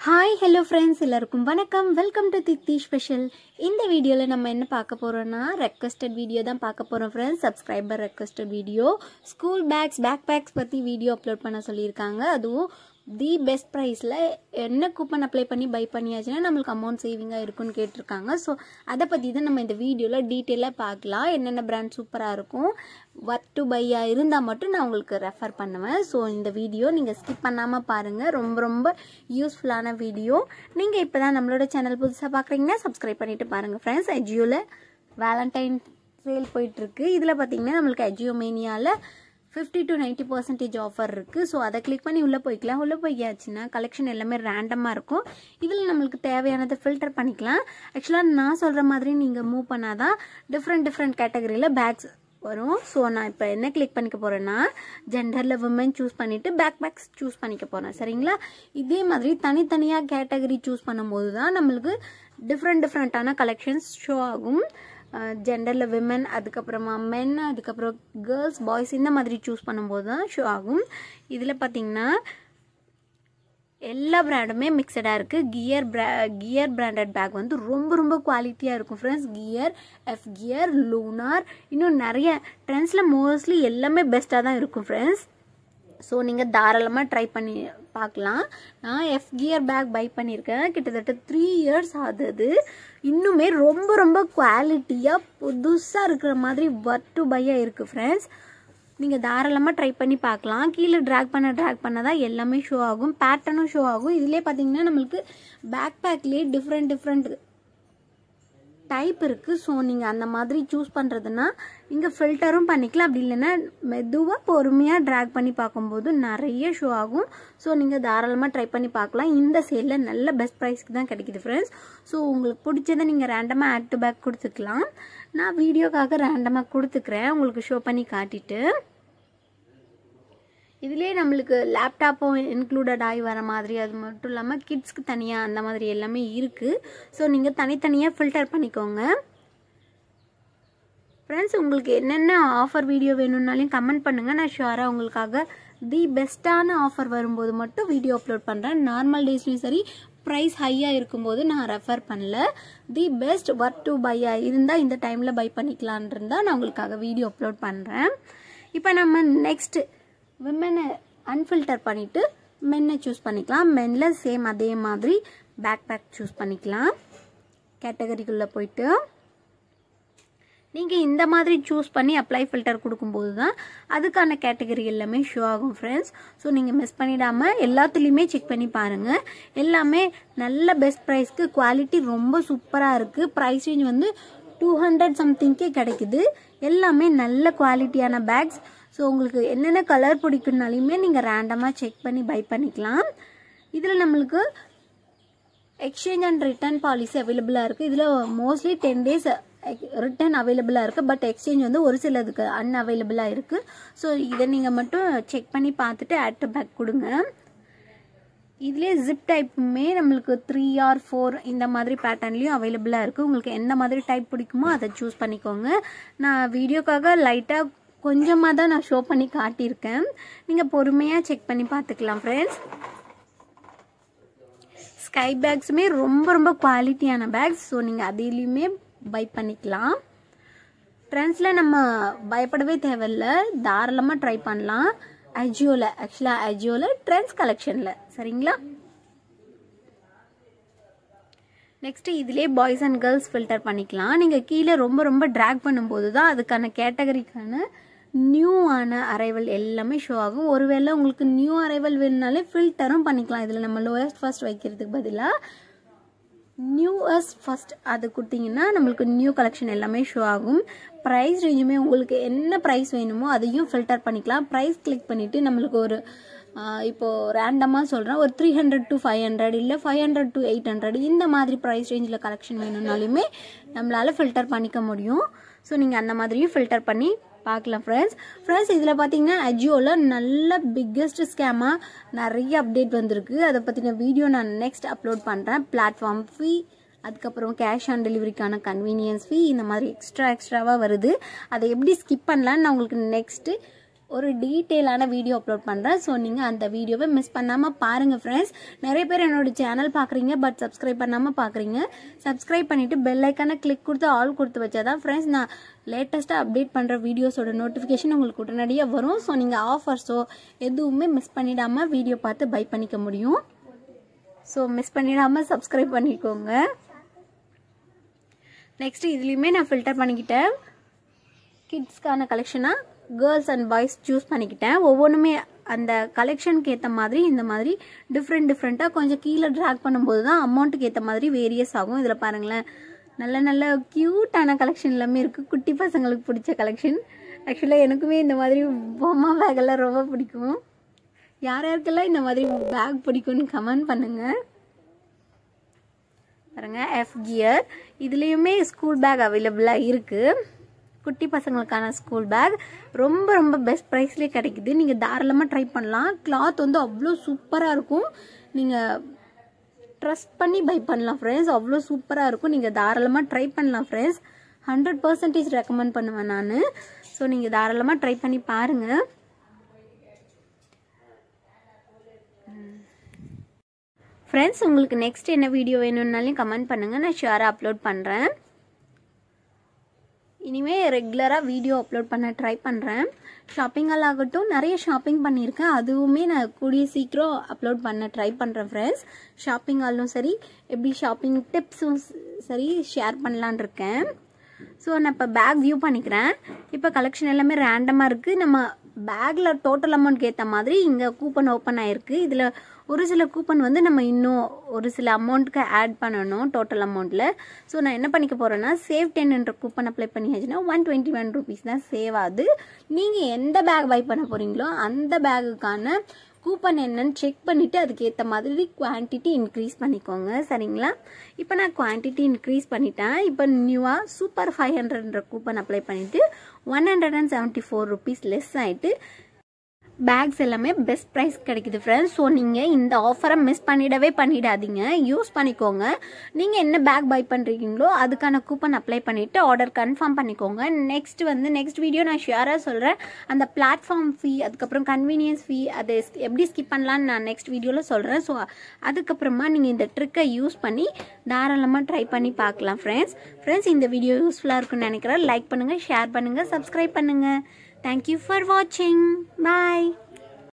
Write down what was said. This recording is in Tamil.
ஹாய் ஹலோ ஃப்ரெண்ட்ஸ் எல்லாருக்கும் வணக்கம் வெல்கம் டு தித்தி ஸ்பெஷல் இந்த வீடியோவில் நம்ம என்ன பார்க்க போகிறோன்னா ரெக்வஸ்டட் வீடியோ தான் பார்க்க போகிறோம் friends subscriber requested video school bags backpacks பற்றி வீடியோ அப்லோட் பண்ண சொல்லியிருக்காங்க அதுவும் தி பெஸ்ட் ப்ரைஸில் என்ன கூப்பன் அப்ளை பண்ணி பை பண்ணியாச்சுன்னா நம்மளுக்கு அமௌண்ட் சேவிங்காக இருக்கும்னு கேட்டிருக்காங்க ஸோ அதை பற்றி தான் நம்ம இந்த வீடியோவில் டீட்டெயிலாக பார்க்கலாம் என்னென்ன பிராண்ட் சூப்பராக இருக்கும் ஒர்க் டு பையாக இருந்தால் மட்டும் நான் உங்களுக்கு ரெஃபர் பண்ணுவேன் ஸோ இந்த வீடியோ நீங்கள் ஸ்கிப் பண்ணாமல் பாருங்கள் ரொம்ப ரொம்ப யூஸ்ஃபுல்லான வீடியோ நீங்கள் இப்போ தான் நம்மளோட சேனல் புதுசாக பார்க்குறீங்கன்னா சப்ஸ்கிரைப் பண்ணிவிட்டு பாருங்கள் ஃப்ரெண்ட்ஸ் எஜியோவில் வேலண்டைன் சேல் போயிட்டுருக்கு இதில் பார்த்தீங்கன்னா நம்மளுக்கு எஜியோ மேனியாவில் fifty to ninety percentage offer இருக்குது ஸோ அதை கிளிக் பண்ணி உள்ளே போய்க்கலாம் உள்ளே போய்க்காச்சுன்னா கலெக்ஷன் எல்லாமே ரேண்டமாக இருக்கும் இதில் நம்மளுக்கு தேவையானதை ஃபில்டர் பண்ணிக்கலாம் ஆக்சுவலாக நான் சொல்கிற மாதிரி நீங்கள் மூவ் பண்ணாதான் டிஃப்ரெண்ட் டிஃப்ரெண்ட் கேட்டகரியில் பேக்ஸ் வரும் ஸோ நான் இப்போ என்ன கிளிக் பண்ணிக்க போகிறேன்னா ஜெண்டரில் விமன் சூஸ் பண்ணிவிட்டு பேக் பேக்ஸ் சூஸ் பண்ணிக்க போகிறேன் சரிங்களா இதே மாதிரி தனித்தனியாக கேட்டகரி சூஸ் பண்ணும்போது தான் நம்மளுக்கு டிஃப்ரெண்ட் டிஃப்ரெண்ட்டான கலெக்ஷன்ஸ் ஷோ ஆகும் ஜெண்டரில் விமன் அதுக்கப்புறமா மென் அதுக்கப்புறம் கேர்ள்ஸ் பாய்ஸ் இந்த மாதிரி சூஸ் பண்ணும்போது தான் ஷோ ஆகும் இதில் பார்த்தீங்கன்னா எல்லா பிராண்டுமே மிக்சடாக இருக்குது கியர் பிரா கியர் பிராண்டட் பேக் வந்து ரொம்ப ரொம்ப குவாலிட்டியாக இருக்கும் friends gear F gear lunar இன்னும் நிறைய ட்ரெண்ட்ஸில் மோஸ்ட்லி எல்லாமே பெஸ்ட்டாக தான் இருக்கும் ஃப்ரெண்ட்ஸ் ஸோ நீங்கள் தாராளமாக ட்ரை பண்ணி பார்க்கலாம் நான் எஃப் கியர் பேக் பை பண்ணியிருக்கேன் கிட்டத்தட்ட த்ரீ இயர்ஸ் ஆகுது இன்னுமே ரொம்ப ரொம்ப குவாலிட்டியாக புதுசாக இருக்கிற மாதிரி ஒர்க் டு பையாக இருக்குது ஃப்ரெண்ட்ஸ் நீங்கள் தாராளமாக ட்ரை பண்ணி பார்க்கலாம் கீழே ட்ராக் பண்ண ட்ராக் பண்ண தான் எல்லாமே ஷோ ஆகும் பேட்டர்னும் ஷோ ஆகும் இதிலே பார்த்தீங்கன்னா நம்மளுக்கு பேக் பேக்லேயே டிஃப்ரெண்ட் டிஃப்ரெண்ட் டைப் இருக்குது ஸோ நீங்கள் அந்த மாதிரி சூஸ் பண்ணுறதுனா இங்கே ஃபில்டரும் பண்ணிக்கலாம் அப்படி இல்லைன்னா மெதுவாக பொறுமையாக ட்ராக் பண்ணி பார்க்கும்போது நிறைய ஷோ ஆகும் ஸோ நீங்கள் தாராளமாக ட்ரை பண்ணி பார்க்கலாம் இந்த சேலில் நல்ல பெஸ்ட் ப்ரைஸ்க்கு தான் கிடைக்குது ஃப்ரெண்ட்ஸ் ஸோ உங்களுக்கு பிடிச்சதை நீங்கள் ரேண்டமாக ஆட் டு பேக் கொடுத்துக்கலாம் நான் வீடியோக்காக ரேண்டமாக கொடுத்துக்கிறேன் உங்களுக்கு ஷோ பண்ணி காட்டிட்டு இதுலேயே நம்மளுக்கு லேப்டாப்பும் இன்க்ளூடட் ஆகி வர மாதிரி அது மட்டும் இல்லாமல் கிட்ஸ்க்கு தனியாக அந்த மாதிரி எல்லாமே இருக்குது ஸோ நீங்கள் தனித்தனியாக ஃபில்டர் பண்ணிக்கோங்க ஃப்ரெண்ட்ஸ் உங்களுக்கு என்னென்ன ஆஃபர் வீடியோ வேணும்னாலையும் கமெண்ட் பண்ணுங்கள் நான் ஷுவராக உங்களுக்காக தி பெஸ்ட்டான ஆஃபர் வரும்போது மட்டும் வீடியோ அப்லோட் பண்ணுறேன் நார்மல் டேஸ்லையும் சரி ப்ரைஸ் ஹையாக இருக்கும்போது நான் ரெஃபர் பண்ணல தி பெஸ்ட் ஒர்க் டு பையாக இருந்தால் இந்த டைமில் பை பண்ணிக்கலான் இருந்தால் நான் உங்களுக்காக வீடியோ அப்லோட் பண்ணுறேன் இப்போ நம்ம நெக்ஸ்ட் விமனை அன்ஃபில்டர் பண்ணிவிட்டு மென்னை சூஸ் பண்ணிக்கலாம் மென்னில் சேம் அதே மாதிரி பேக் பேக் சூஸ் பண்ணிக்கலாம் கேட்டகரிக்குள்ளே போயிட்டு நீங்கள் இந்த மாதிரி சூஸ் பண்ணி அப்ளை ஃபில்டர் கொடுக்கும்போது தான் அதுக்கான கேட்டகரி எல்லாமே ஷோ ஆகும் ஃப்ரெண்ட்ஸ் ஸோ நீங்கள் மிஸ் பண்ணிடாமல் எல்லாத்துலேயுமே செக் பண்ணி பாருங்கள் எல்லாமே நல்ல பெஸ்ட் ப்ரைஸ்க்கு குவாலிட்டி ரொம்ப சூப்பராக இருக்குது ப்ரைஸ் ரேஞ்ச் வந்து டூ ஹண்ட்ரட் சம்திங்க்கே கிடைக்குது எல்லாமே நல்ல குவாலிட்டியான பேக்ஸ் ஸோ உங்களுக்கு என்னென்ன கலர் பிடிக்குனாலையுமே நீங்கள் ரேண்டமாக செக் பண்ணி பை பண்ணிக்கலாம் இதில் நம்மளுக்கு எக்ஸ்சேஞ்ச் அண்ட் ரிட்டர்ன் பாலிசி அவைலபிளாக இருக்குது இதில் மோஸ்ட்லி டென் டேஸ் ரிட்டர்ன் அவைலபிளாக இருக்குது பட் எக்ஸ்சேஞ்ச் வந்து ஒரு சிலதுக்கு அன்அவைலபிளாக இருக்குது ஸோ இதை நீங்கள் மட்டும் செக் பண்ணி பார்த்துட்டு ஆட் டு பேக் கொடுங்க இதுலேயே ஜிப் டைப்புமே நம்மளுக்கு த்ரீ ஆர் ஃபோர் இந்த மாதிரி பேட்டர்ன்லேயும் அவைலபிளாக இருக்குது உங்களுக்கு எந்த மாதிரி டைப் பிடிக்குமோ அதை சூஸ் பண்ணிக்கோங்க நான் வீடியோக்காக லைட்டாக கொஞ்சமாக தான் நான் ஷோ பண்ணி காட்டியிருக்கேன் நீங்கள் பொறுமையாக செக் பண்ணி பார்த்துக்கலாம் ஃப்ரெண்ட்ஸ் ஸ்கை பேக்ஸுமே ரொம்ப ரொம்ப குவாலிட்டியான பேக்ஸ் ஸோ நீங்கள் அதிலையுமே பை பண்ணிக்கலாம் ட்ரெண்ட்ஸில் நம்ம பயப்படவே தேவையில்ல தாராளமாக ட்ரை பண்ணலாம் அஜியோவில் ஆக்சுவலாக அஜியோவில் ட்ரெண்ட்ஸ் கலெக்ஷனில் சரிங்களா நெக்ஸ்ட்டு இதிலே பாய்ஸ் அண்ட் கேர்ள்ஸ் ஃபில்டர் பண்ணிக்கலாம் நீங்கள் கீழே ரொம்ப ரொம்ப ட்ராக் பண்ணும்போது தான் அதுக்கான கேட்டகரிக்கான நியூ ஆன அரைவல் எல்லாமே ஷோ ஆகும் ஒருவேளை உங்களுக்கு நியூ அரைவல் வேணுனாலே ஃபில்டரும் பண்ணிக்கலாம் இதில் நம்ம லோயஸ்ட் ஃபர்ஸ்ட் வைக்கிறதுக்கு பதிலாக நியூவஸ்ட் ஃபஸ்ட் அது கொடுத்தீங்கன்னா நம்மளுக்கு நியூ கலெக்ஷன் எல்லாமே ஷோ ஆகும் ப்ரைஸ் ரேஞ்சுமே உங்களுக்கு என்ன ப்ரைஸ் வேணுமோ அதையும் ஃபில்டர் பண்ணிக்கலாம் ப்ரைஸ் கிளிக் பண்ணிவிட்டு நம்மளுக்கு ஒரு இப்போது ரேண்டமாக சொல்கிறேன் ஒரு three hundred to five hundred இல்லை five hundred to eight hundred இந்த மாதிரி ப்ரைஸ் ரேஞ்சில் கலெக்ஷன் வேணும்னாலுமே நம்மளால் ஃபில்டர் பண்ணிக்க முடியும் ஸோ நீங்கள் அந்த மாதிரியும் ஃபில்டர் பண்ணி பார்க்கலாம் ஃப்ரெண்ட்ஸ் ஃப்ரெண்ட்ஸ் இதில் பார்த்தீங்கன்னா அஜியோவில் நல்ல பிக்கெஸ்ட் ஸ்கேமாக நிறைய அப்டேட் வந்திருக்கு அதை பற்றின வீடியோ நான் நெக்ஸ்ட் அப்லோட் பண்ணுறேன் பிளாட்ஃபார்ம் ஃபீ அதுக்கப்புறம் கேஷ் ஆன் டெலிவரிக்கான கன்வீனியன்ஸ் ஃபீ இந்த மாதிரி எக்ஸ்ட்ரா எக்ஸ்ட்ராவாக வருது அதை எப்படி ஸ்கிப் பண்ணலான்னு நான் உங்களுக்கு நெக்ஸ்ட்டு ஒரு டீட்டெயிலான வீடியோ அப்லோட் பண்ணுறேன் ஸோ நீங்கள் அந்த வீடியோவை மிஸ் பண்ணாமல் பாருங்கள் ஃப்ரெண்ட்ஸ் நிறைய பேர் என்னோட சேனல் பார்க்குறீங்க பட் சப்ஸ்கிரைப் பண்ணாமல் பார்க்குறீங்க சப்ஸ்கிரைப் பண்ணிவிட்டு பெல் ஐக்கானை கிளிக் கொடுத்து ஆல் கொடுத்து வச்சா தான் ஃப்ரெண்ட்ஸ் நான் லேட்டஸ்ட்டாக அப்டேட் பண்ணுற வீடியோஸோட நோட்டிஃபிகேஷன் உங்களுக்கு உடனடியாக வரும் ஸோ நீங்கள் ஆஃபர்ஸோ எதுவுமே மிஸ் பண்ணிடாமல் வீடியோ பார்த்து பை பண்ணிக்க முடியும் ஸோ மிஸ் பண்ணிடாமல் சப்ஸ்கிரைப் பண்ணிக்கோங்க நெக்ஸ்ட் இதுலேயுமே நான் ஃபில்டர் பண்ணிக்கிட்டேன் கிட்ஸ்க்கான கலெக்ஷனாக கேர்ள்ஸ் அண்ட் பாய்ஸ் சூஸ் பண்ணிக்கிட்டேன் ஒவ்வொன்றுமே அந்த கலெக்ஷனுக்கு ஏற்ற மாதிரி இந்த மாதிரி டிஃப்ரெண்ட் டிஃப்ரெண்ட்டாக கொஞ்சம் கீழே ட்ராக் பண்ணும்போது தான் அமௌண்ட்டுக்கு ஏற்ற மாதிரி வேரியஸ் ஆகும் இதில் பாருங்களேன் நல்ல நல்ல க்யூட்டான கலெக்ஷன் எல்லாமே இருக்குது குட்டி பசங்களுக்கு பிடிச்ச கலெக்ஷன் ஆக்சுவலாக எனக்குமே இந்த மாதிரி பொம்மா பேக்கெல்லாம் ரொம்ப பிடிக்கும் யார் யாருக்கெல்லாம் இந்த மாதிரி பேக் பிடிக்கும்னு கமெண்ட் பண்ணுங்கள் பாருங்க எஃப் கியர் இதுலேயுமே ஸ்கூல் பேக் அவைலபிளாக இருக்குது குட்டி பசங்களுக்கான ஸ்கூல் பேக் ரொம்ப ரொம்ப பெஸ்ட் ப்ரைஸ்லேயே கிடைக்குது நீங்கள் தாராளமாக ட்ரை பண்ணலாம் கிளாத் வந்து அவ்வளோ சூப்பராக இருக்கும் நீங்கள் ட்ரஸ்ட் பண்ணி பை பண்ணலாம் ஃப்ரெண்ட்ஸ் அவ்வளோ சூப்பராக இருக்கும் நீங்கள் தாராளமாக ட்ரை பண்ணலாம் ஃப்ரெண்ட்ஸ் ஹண்ட்ரட் பர்சன்டேஜ் ரெக்கமெண்ட் பண்ணுவேன் நான் ஸோ நீங்கள் தாராளமாக ட்ரை பண்ணி பாருங்கள் ஃப்ரெண்ட்ஸ் உங்களுக்கு நெக்ஸ்ட் என்ன வீடியோ வேணும்னாலும் கமெண்ட் பண்ணுங்கள் நான் ஷுவராக அப்லோட் பண்ணுறேன் இனிமேல் ரெகுலராக வீடியோ அப்லோட் பண்ண ட்ரை பண்ணுறேன் ஷாப்பிங்கால் ஆகட்டும் நிறைய ஷாப்பிங் பண்ணியிருக்கேன் அதுவுமே நான் கூடிய சீக்கிரம் அப்லோட் பண்ண ட்ரை பண்ணுறேன் ஃப்ரெண்ட்ஸ் ஷாப்பிங்காலும் சரி எப்படி ஷாப்பிங் டிப்ஸும் சரி ஷேர் பண்ணலான் இருக்கேன் ஸோ நான் இப்போ பேக் வியூ பண்ணிக்கிறேன் இப்போ கலெக்ஷன் எல்லாமே ரேண்டமாக இருக்குது நம்ம பேக்கில் டோட்டல் அமௌண்ட்க்கு ஏற்ற மாதிரி இங்கே கூப்பன் ஓப்பன் ஆகிருக்கு இதில் ஒரு சில கூப்பன் வந்து நம்ம இன்னும் ஒரு சில அமௌண்ட்டுக்கு ஆட் பண்ணணும் டோட்டல் அமௌண்ட்டில் ஸோ நான் என்ன பண்ணிக்க போகிறேன்னா சேவ் டென்ன்ற கூப்பன் அப்ளை பண்ணியாச்சுன்னா ஒன் டுவெண்ட்டி ஒன் ருபீஸ் தான் சேவ் ஆகுது நீங்கள் எந்த பேக் பை பண்ண போகிறீங்களோ அந்த பேகுக்கான கூப்பன் என்னன்னு செக் பண்ணிவிட்டு அதுக்கேற்ற மாதிரி குவான்டிட்டி இன்க்ரீஸ் பண்ணிக்கோங்க சரிங்களா இப்போ நான் குவான்டிட்டி இன்க்ரீஸ் பண்ணிட்டேன் இப்போ நியூவாக சூப்பர் ஃபைவ் ஹண்ட்ரட்ன்ற கூப்பன் அப்ளை பண்ணிவிட்டு one hundred and seventy four rupees less ஆகிட்டு பேக்ஸ் எல்லாமே பெஸ்ட் ப்ரைஸ் கிடைக்குது ஃப்ரெண்ட்ஸ் ஸோ நீங்கள் இந்த ஆஃபரை மிஸ் பண்ணிடவே பண்ணிடாதீங்க யூஸ் பண்ணிக்கோங்க நீங்கள் என்ன பேக் பை பண்ணுறீங்களோ அதுக்கான கூப்பன் அப்ளை பண்ணிவிட்டு ஆர்டர் கன்ஃபார்ம் பண்ணிக்கோங்க நெக்ஸ்ட் வந்து நெக்ஸ்ட் வீடியோ நான் ஷியராக சொல்கிறேன் அந்த பிளாட்ஃபார்ம் ஃபீ அதுக்கப்புறம் கன்வீனியன்ஸ் ஃபீ அதை எப்படி ஸ்கிப் பண்ணலான்னு நான் நெக்ஸ்ட் வீடியோவில் சொல்கிறேன் ஸோ அதுக்கப்புறமா நீங்கள் இந்த ட்ரிக்கை யூஸ் பண்ணி தாராளமாக ட்ரை பண்ணி பார்க்கலாம் ஃப்ரெண்ட்ஸ் ஃப்ரெண்ட்ஸ் இந்த வீடியோ யூஸ்ஃபுல்லாக இருக்குன்னு நினைக்கிறேன் லைக் பண்ணுங்கள் ஷேர் பண்ணுங்கள் சப்ஸ்கிரைப் பண்ணுங்கள் Thank you for watching. Bye.